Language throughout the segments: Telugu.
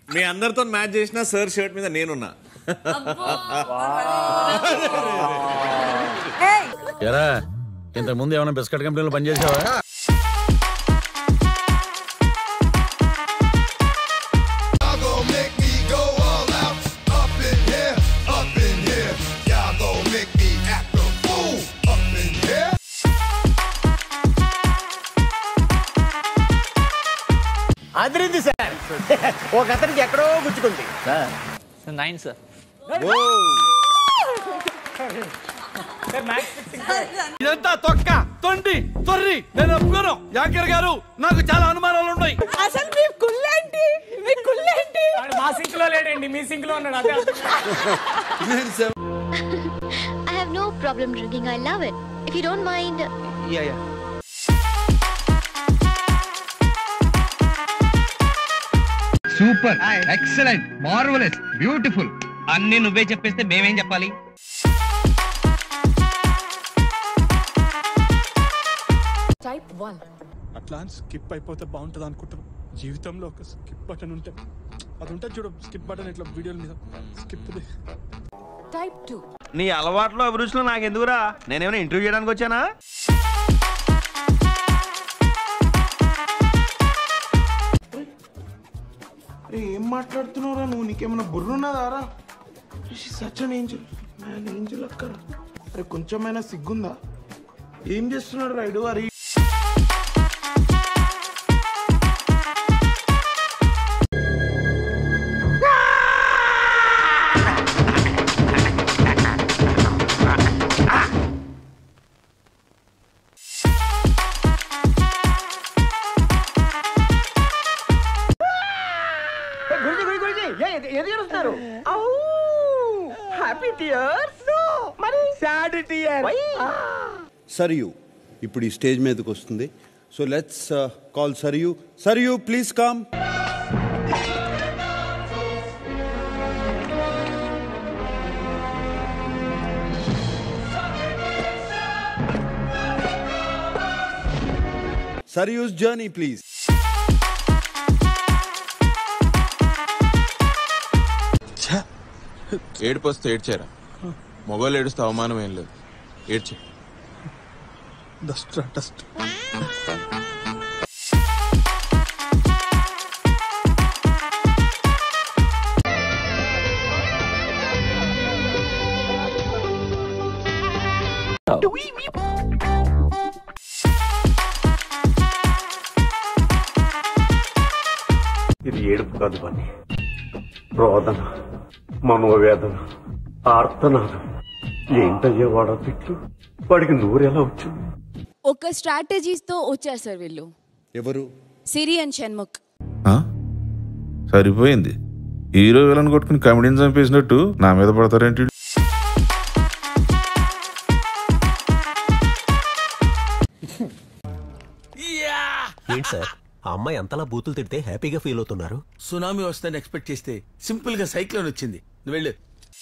మీ అందరితో మ్యాచ్ చేసిన సార్ షర్ట్ మీద నేనున్నా ఎరా ఇంతకు ముందు ఏమైనా బిస్కెట్ కంపెనీలో పనిచేసావా Y'all gon' make me go all out. Up in here, up in here. Y'all gon' make me act a fool. Up in here. అదిరింది సార్ ఒక అతనికి ఎక్కడో గుచ్చుకుంది సార్ నైన్ సార్ ఇదంతా తొక్క తొండి తొర్రి నేను ఒప్పుకోను యాకర్ గారు నాకు చాలా అనుమానాలు ఉన్నాయి అసలు మీ కుళ్ళేంటి మీ కుళ్ళేంటి మా సింక్ లో లేడండి మీ సింక్ లో ఉన్నాడు అదే I have no problem drinking. I love it. If you don't mind, super excellent marvellous beautiful అన్ని నువ్వే చెప్పేస్తే మేమేం చెప్పాలి టైప్ వన్ అట్లా స్కిప్ అయిపోతే బాగుంటుంది అనుకుంటాం జీవితంలో ఒక స్కిప్ బటన్ ఉంటే అది ఉంటుంది చూడు స్కిప్ బటన్ ఇట్లా వీడియోల మీద స్కిప్ టైప్ టూ నీ అలవాట్లో అభిరుచులు నాకు ఎందుకురా నేనేమైనా ఇంటర్వ్యూ చేయడానికి వచ్చానా అరే ఏం మాట్లాడుతున్నావురా నువ్వు నీకేమైనా బుర్రున్నదారా such an angel man angel అక్కడ అరే కొంచెమైనా సిగ్గుందా ఏం చేస్తున్నాడు రైడు అరే గురించి గురించి గురించి ఎది చేస్తున్నారు హ్యాపీ టియర్స్ మరి సాడ్ టియర్ సరియు ఇప్పుడు ఈ స్టేజ్ మీదకి వస్తుంది so let's call Sariyu Sariyu please come Sariyu's journey please ఏడుపు వస్తే ఏడ్చారా మొబైల్ ఏడుస్తే అవమానం ఏం లేదు ఏడ్చే డస్ట్ డస్ట్ ఇది ఏడుపు కాదు పని రోదన మనోవేదన ఆర్తనాదం ఏంటయ్యా వాడ తిట్లు వాడికి నూరెలా వచ్చింది ఒక స్ట్రాటజీస్ తో వచ్చారు సార్ వీళ్ళు ఎవరు సిరి అండ్ షణ్ముఖ్ సరిపోయింది హీరో విలన్ కొట్టుకుని కమెడీని చంపేసినట్టు నా మీద పడతారేంటి ఏంటి సార్ ఆ అమ్మాయి అంతలా బూతులు తిడితే హ్యాపీగా ఫీల్ అవుతున్నారు సునామీ వస్తుందని ఎక్స్పెక్ట్ చేస్తే సింపుల్ గా సైక్లోన్ వచ్చింది నువ్వు వెళ్ళు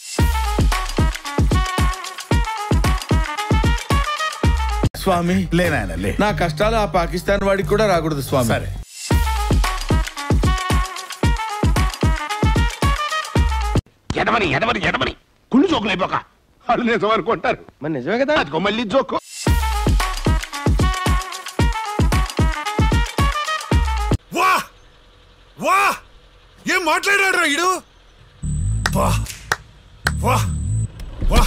స్వామి లేనాయన లే నా కష్టాలు ఆ పాకిస్తాన్ వాడికి కూడా రాకూడదు స్వామి సరే ఎడమని ఎడమని ఎడమని కుళ్ళు జోకులు అయిపోక వాళ్ళు నిజం అనుకుంటారు మరి నిజమే కదా అదిగో మళ్ళీ జోకు వా వా ఏం మాట్లాడాడు ఇడు వా వా వా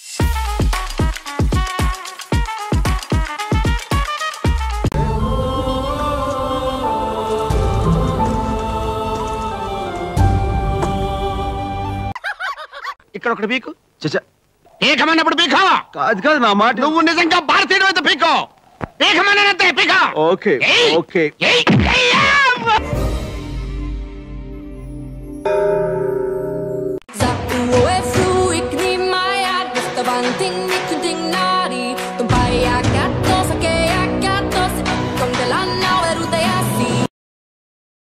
ఇక్కడ ఒకటి పీకు పీకమన్నప్పుడు పీకో కాదు కాదు నా మాట నువ్వు నిజంగా భారతీయుడు అయితే పీకో పీకమన్నంతే పీకో okay okay Za UFU, ik neem mij uit, dat is de one thing ik kunt